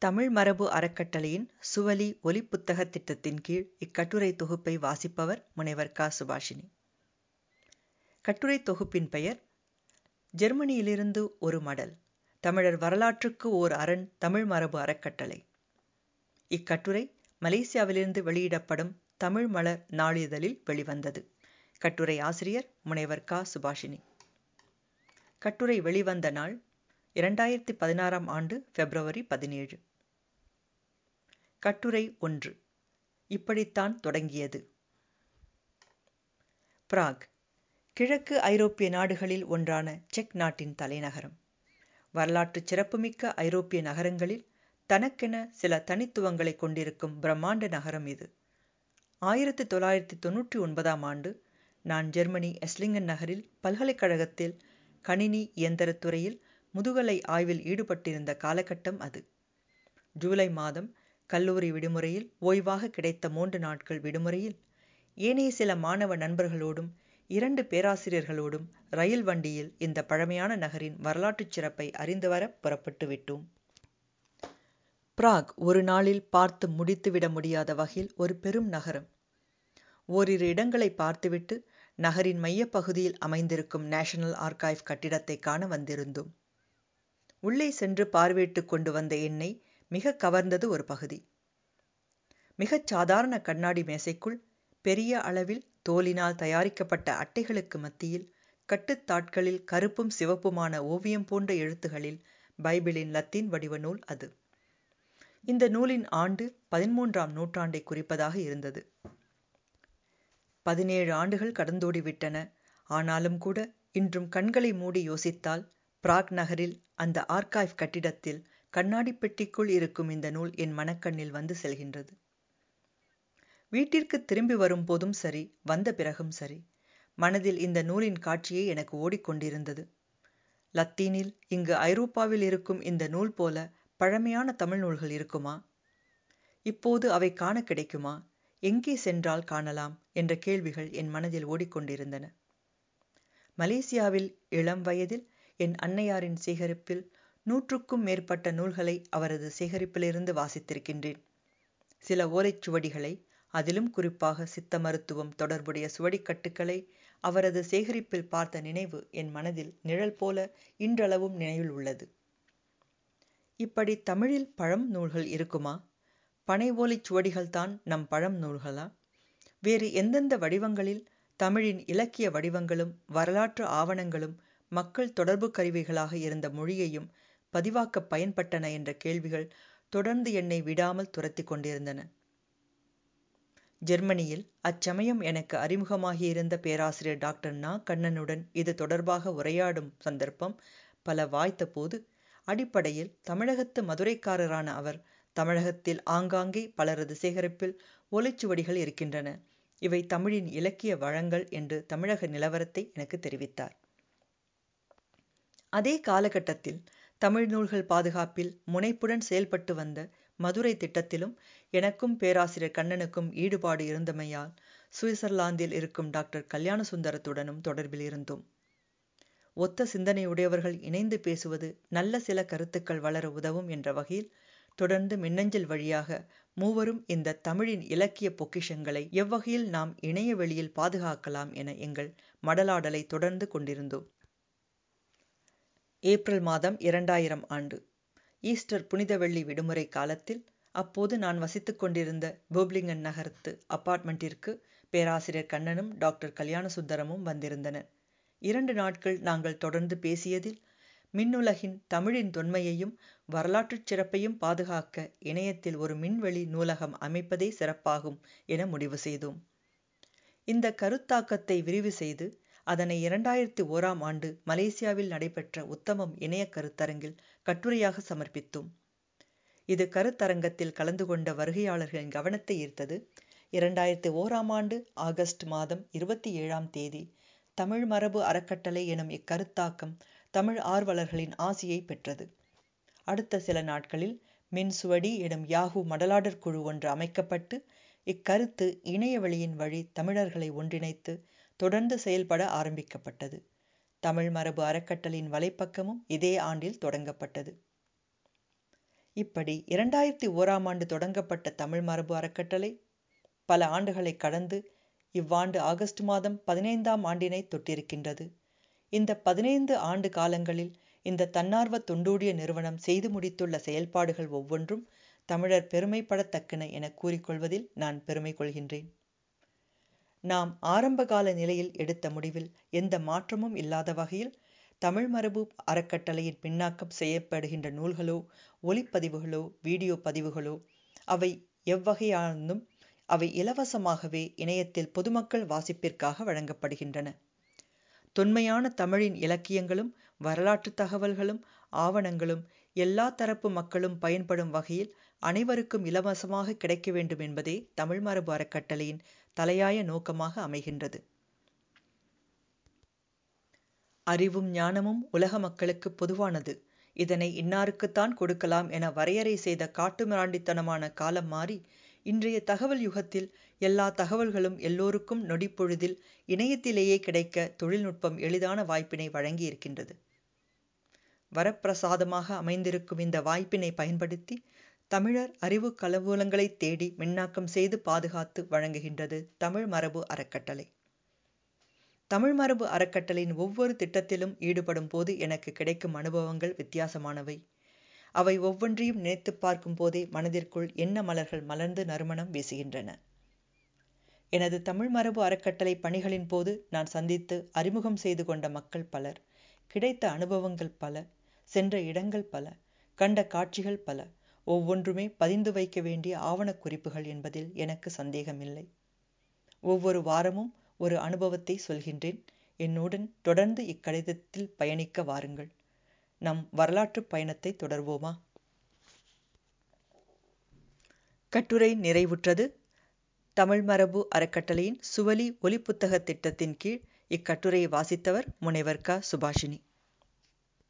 தமிழ் மரபு அறக்கட்டளையின் சுவலி ஒலிப்புத்தக திட்டத்தின் கீழ் இக்கட்டுரை தொகுப்பை வாசிப்பவர் முனைவர் க சுபாஷினி கட்டுரை தொகுப்பின் பெயர் ஜெர்மனியிலிருந்து ஒரு மடல் தமிழர் வரலாற்றுக்கு ஓர் அரண் தமிழ் மரபு அறக்கட்டளை இக்கட்டுரை மலேசியாவிலிருந்து வெளியிடப்படும் தமிழ் மலர் நாளிதழில் வெளிவந்தது கட்டுரை ஆசிரியர் முனைவர் க சுபாஷினி கட்டுரை வெளிவந்த நாள் இரண்டாயிரத்தி பதினாறாம் ஆண்டு பிப்ரவரி பதினேழு கட்டுரை ஒன்று இப்படித்தான் தொடங்கியது பிராக் கிழக்கு ஐரோப்பிய நாடுகளில் ஒன்றான செக் நாட்டின் தலைநகரம் வரலாற்று சிறப்புமிக்க ஐரோப்பிய நகரங்களில் தனக்கென சில தனித்துவங்களை கொண்டிருக்கும் பிரம்மாண்ட நகரம் இது ஆயிரத்தி தொள்ளாயிரத்தி தொன்னூற்றி ஒன்பதாம் ஆண்டு நான் ஜெர்மனி எஸ்லிங்கன் நகரில் பல்கலைக்கழகத்தில் கணினி இயந்திரத்துறையில் முதுகலை ஆய்வில் ஈடுபட்டிருந்த காலகட்டம் அது ஜூலை மாதம் கல்லூரி விடுமுறையில் ஓய்வாக கிடைத்த மூன்று நாட்கள் விடுமுறையில் ஏனைய சில மாணவ நண்பர்களோடும் இரண்டு பேராசிரியர்களோடும் ரயில் வண்டியில் இந்த பழமையான நகரின் வரலாற்றுச் சிறப்பை அறிந்து வர புறப்பட்டு விட்டோம் பிராக் ஒரு நாளில் பார்த்து முடித்துவிட முடியாத வகையில் ஒரு பெரும் நகரம் ஓரிரு இடங்களை பார்த்துவிட்டு நகரின் மையப்பகுதியில் அமைந்திருக்கும் நேஷனல் ஆர்கைவ் கட்டிடத்தை காண வந்திருந்தோம் உள்ளே சென்று பார்வையிட்டு கொண்டு வந்த என்னை மிக கவர்ந்தது ஒரு பகுதி மிகச் சாதாரண கண்ணாடி மேசைக்குள் பெரிய அளவில் தோலினால் தயாரிக்கப்பட்ட அட்டைகளுக்கு மத்தியில் கட்டுத்தாட்களில் கருப்பும் சிவப்புமான ஓவியம் போன்ற எழுத்துகளில் பைபிளின் லத்தீன் வடிவ நூல் அது இந்த நூலின் ஆண்டு பதிமூன்றாம் நூற்றாண்டை குறிப்பதாக இருந்தது பதினேழு ஆண்டுகள் கடந்தோடிவிட்டன ஆனாலும் கூட இன்றும் கண்களை மூடி யோசித்தால் பிராக் நகரில் அந்த ஆர்கைவ் கட்டிடத்தில் கண்ணாடி பெட்டிக்குள் இருக்கும் இந்த நூல் என் மனக்கண்ணில் வந்து செல்கின்றது வீட்டிற்கு திரும்பி வரும் போதும் சரி வந்த பிறகும் சரி மனதில் இந்த நூலின் காட்சியே எனக்கு ஓடிக்கொண்டிருந்தது லத்தீனில் இங்கு ஐரோப்பாவில் இருக்கும் இந்த நூல் போல பழமையான தமிழ் நூல்கள் இருக்குமா இப்போது அவை காண கிடைக்குமா எங்கே சென்றால் காணலாம் என்ற கேள்விகள் என் மனதில் ஓடிக்கொண்டிருந்தன மலேசியாவில் இளம் வயதில் என் அன்னையாரின் சேகரிப்பில் நூற்றுக்கும் மேற்பட்ட நூல்களை அவரது சேகரிப்பிலிருந்து வாசித்திருக்கின்றேன் சில ஓலைச்சுவடிகளை அதிலும் குறிப்பாக சித்த மருத்துவம் தொடர்புடைய சுவடிக்கட்டுக்களை அவரது சேகரிப்பில் பார்த்த நினைவு என் மனதில் நிழல் போல இன்றளவும் நினைவில் உள்ளது இப்படி தமிழில் பழம் நூல்கள் இருக்குமா பனை ஓலைச் சுவடிகள்தான் நம் பழம் நூல்களா வேறு எந்தெந்த வடிவங்களில் தமிழின் இலக்கிய வடிவங்களும் வரலாற்று ஆவணங்களும் மக்கள் தொடர்பு கருவிகளாக இருந்த மொழியையும் பதிவாக்க பயன்பட்டன என்ற கேள்விகள் தொடர்ந்து என்னை விடாமல் துரத்தி கொண்டிருந்தன ஜெர்மனியில் அச்சமயம் எனக்கு அறிமுகமாகியிருந்த பேராசிரியர் டாக்டர் நா கண்ணனுடன் இது தொடர்பாக உரையாடும் சந்தர்ப்பம் பல வாய்த்த போது அடிப்படையில் தமிழகத்து மதுரைக்காரரான அவர் தமிழகத்தில் ஆங்காங்கே பலரது சேகரிப்பில் ஓலைச்சுவடிகள் இருக்கின்றன இவை தமிழின் இலக்கிய வளங்கள் என்று தமிழக நிலவரத்தை எனக்கு தெரிவித்தார் அதே காலகட்டத்தில் தமிழ் நூல்கள் பாதுகாப்பில் முனைப்புடன் செயல்பட்டு வந்த மதுரை திட்டத்திலும் எனக்கும் பேராசிரியர் கண்ணனுக்கும் ஈடுபாடு இருந்தமையால் சுவிட்சர்லாந்தில் இருக்கும் டாக்டர் கல்யாண சுந்தரத்துடனும் தொடர்பில் இருந்தோம் ஒத்த சிந்தனையுடையவர்கள் இணைந்து பேசுவது நல்ல சில கருத்துக்கள் வளர உதவும் என்ற வகையில் தொடர்ந்து மின்னஞ்சல் வழியாக மூவரும் இந்த தமிழின் இலக்கிய பொக்கிஷங்களை எவ்வகையில் நாம் இணைய வெளியில் பாதுகாக்கலாம் என எங்கள் மடலாடலை தொடர்ந்து கொண்டிருந்தோம் ஏப்ரல் மாதம் இரண்டாயிரம் ஆண்டு ஈஸ்டர் புனித வெள்ளி விடுமுறை காலத்தில் அப்போது நான் வசித்துக் கொண்டிருந்த போப்லிங்கன் நகரத்து அப்பார்ட்மெண்ட்டிற்கு பேராசிரியர் கண்ணனும் டாக்டர் கல்யாண சுந்தரமும் வந்திருந்தனர் இரண்டு நாட்கள் நாங்கள் தொடர்ந்து பேசியதில் மின்னுலகின் தமிழின் தொன்மையையும் வரலாற்றுச் சிறப்பையும் பாதுகாக்க இணையத்தில் ஒரு மின்வெளி நூலகம் அமைப்பதே சிறப்பாகும் என முடிவு செய்தோம் இந்த கருத்தாக்கத்தை விரிவு செய்து அதனை இரண்டாயிரத்தி ஓராம் ஆண்டு மலேசியாவில் நடைபெற்ற உத்தமம் இணைய கருத்தரங்கில் கட்டுரையாக சமர்ப்பித்தோம் இது கருத்தரங்கத்தில் கலந்து கொண்ட வருகையாளர்களின் கவனத்தை ஈர்த்தது இரண்டாயிரத்தி ஓராம் ஆண்டு ஆகஸ்ட் மாதம் இருபத்தி ஏழாம் தேதி தமிழ் மரபு அறக்கட்டளை எனும் இக்கருத்தாக்கம் தமிழ் ஆர்வலர்களின் ஆசியை பெற்றது அடுத்த சில நாட்களில் மின்சுவடி எனும் யாஹூ மடலாடர் குழு ஒன்று அமைக்கப்பட்டு இக்கருத்து இணையவழியின் வழி தமிழர்களை ஒன்றிணைத்து தொடர்ந்து செயல்பட ஆரம்பிக்கப்பட்டது தமிழ் மரபு அறக்கட்டளையின் வலைப்பக்கமும் இதே ஆண்டில் தொடங்கப்பட்டது இப்படி இரண்டாயிரத்தி ஓராம் ஆண்டு தொடங்கப்பட்ட தமிழ் மரபு அறக்கட்டளை பல ஆண்டுகளை கடந்து இவ்வாண்டு ஆகஸ்ட் மாதம் பதினைந்தாம் ஆண்டினை தொட்டிருக்கின்றது இந்த பதினைந்து ஆண்டு காலங்களில் இந்த தன்னார்வ தொண்டூழிய நிறுவனம் செய்து முடித்துள்ள செயல்பாடுகள் ஒவ்வொன்றும் தமிழர் பெருமைப்படத்தக்கன என கூறிக்கொள்வதில் நான் பெருமை கொள்கின்றேன் நாம் ஆரம்பகால நிலையில் எடுத்த முடிவில் எந்த மாற்றமும் இல்லாத வகையில் தமிழ் மரபு அறக்கட்டளையின் பின்னாக்கம் செய்யப்படுகின்ற நூல்களோ ஒலிப்பதிவுகளோ வீடியோ பதிவுகளோ அவை எவ்வகையானதும் அவை இலவசமாகவே இணையத்தில் பொதுமக்கள் வாசிப்பிற்காக வழங்கப்படுகின்றன தொன்மையான தமிழின் இலக்கியங்களும் வரலாற்று தகவல்களும் ஆவணங்களும் எல்லா தரப்பு மக்களும் பயன்படும் வகையில் அனைவருக்கும் இலவசமாக கிடைக்க வேண்டும் என்பதே தமிழ் மரபு அறக்கட்டளையின் தலையாய நோக்கமாக அமைகின்றது அறிவும் ஞானமும் உலக மக்களுக்கு பொதுவானது இதனை இன்னாருக்குத்தான் கொடுக்கலாம் என வரையறை செய்த காட்டுமிராண்டித்தனமான காலம் மாறி இன்றைய தகவல் யுகத்தில் எல்லா தகவல்களும் எல்லோருக்கும் நொடிப்பொழுதில் இணையத்திலேயே கிடைக்க தொழில்நுட்பம் எளிதான வாய்ப்பினை வழங்கி இருக்கின்றது வரப்பிரசாதமாக அமைந்திருக்கும் இந்த வாய்ப்பினை பயன்படுத்தி தமிழர் அறிவு கலவூலங்களை தேடி மின்னாக்கம் செய்து பாதுகாத்து வழங்குகின்றது தமிழ் மரபு அறக்கட்டளை தமிழ் மரபு அறக்கட்டளையின் ஒவ்வொரு திட்டத்திலும் ஈடுபடும் போது எனக்கு கிடைக்கும் அனுபவங்கள் வித்தியாசமானவை அவை ஒவ்வொன்றையும் நினைத்து பார்க்கும் போதே மனதிற்குள் என்ன மலர்கள் மலர்ந்து நறுமணம் வீசுகின்றன எனது தமிழ் மரபு அறக்கட்டளை பணிகளின் போது நான் சந்தித்து அறிமுகம் செய்து கொண்ட மக்கள் பலர் கிடைத்த அனுபவங்கள் பல சென்ற இடங்கள் பல கண்ட காட்சிகள் பல ஒவ்வொன்றுமே பதிந்து வைக்க வேண்டிய ஆவணக் குறிப்புகள் என்பதில் எனக்கு சந்தேகமில்லை ஒவ்வொரு வாரமும் ஒரு அனுபவத்தை சொல்கின்றேன் என்னுடன் தொடர்ந்து இக்கடிதத்தில் பயணிக்க வாருங்கள் நம் வரலாற்று பயணத்தை தொடர்வோமா கட்டுரை நிறைவுற்றது தமிழ் மரபு அறக்கட்டளையின் சுவலி ஒலிப்புத்தக திட்டத்தின் கீழ் இக்கட்டுரையை வாசித்தவர் முனைவர் க சுபாஷினி